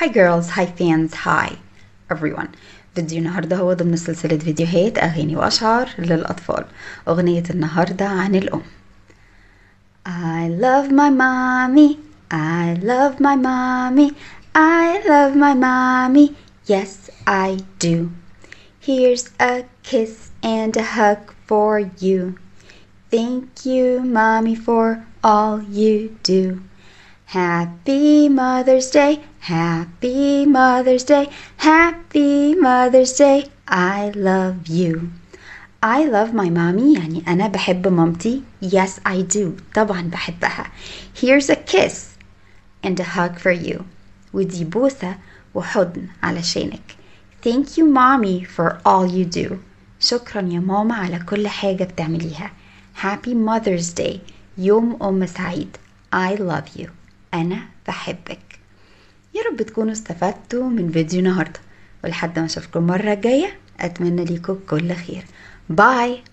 Hi girls, hi fans, hi everyone فيديو النهاردة هو ضمن سلسلة فيديوهات أغاني وأشعار للأطفال أغنية النهاردة عن الأم I love my mommy I love my mommy I love my mommy Yes I do Here's a kiss and a hug for you Thank you mommy for all you do Happy Mother's Day, Happy Mother's Day, Happy Mother's Day, I love you. I love my mommy يعني أنا بحب مامتي. Yes, I do. طبعا بحبها. Here's a kiss and a hug for you. ودي بوسة وحضن علشانك. Thank you mommy for all you do. شكرا يا ماما على كل حاجة بتعمليها. Happy Mother's Day. يوم أم سعيد. I love you. أنا بحبك يا رب تكونوا استفدتوا من فيديو النهاردة ولحد ما أشوفكم المرة الجاية أتمنى ليكم كل خير باي